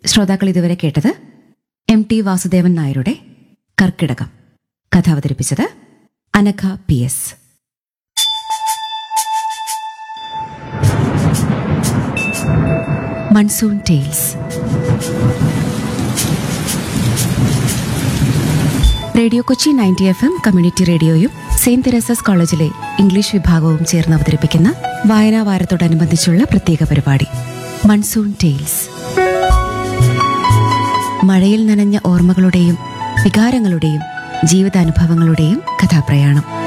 ശ്രോതാക്കൾ ഇതുവരെ കേട്ടത് എം ടി വാസുദേവൻ നായരുടെ കർക്കിടകം കഥ അവതരിപ്പിച്ചത് Anagha P S monsoon tales radio Kochi ninety F M community റേഡിയോയും സെയിന്റ് തെരേസസ് കോളേജിലെ ഇംഗ്ലീഷ് വിഭാഗവും ചേർന്ന് അവതരിപ്പിക്കുന്ന വായനാ വാരത്തോടനുബന്ധിച്ചുള്ള പ്രത്യേക പരിപാടി മൺസൂൺ ടെയിൽസ് മഴയിൽ നനഞ്ഞ ഓർമ്മകളുടെയും വികാരങ്ങളുടെയും ജീവിതാനുഭവങ്ങളുടെയും കഥാപ്രയാണം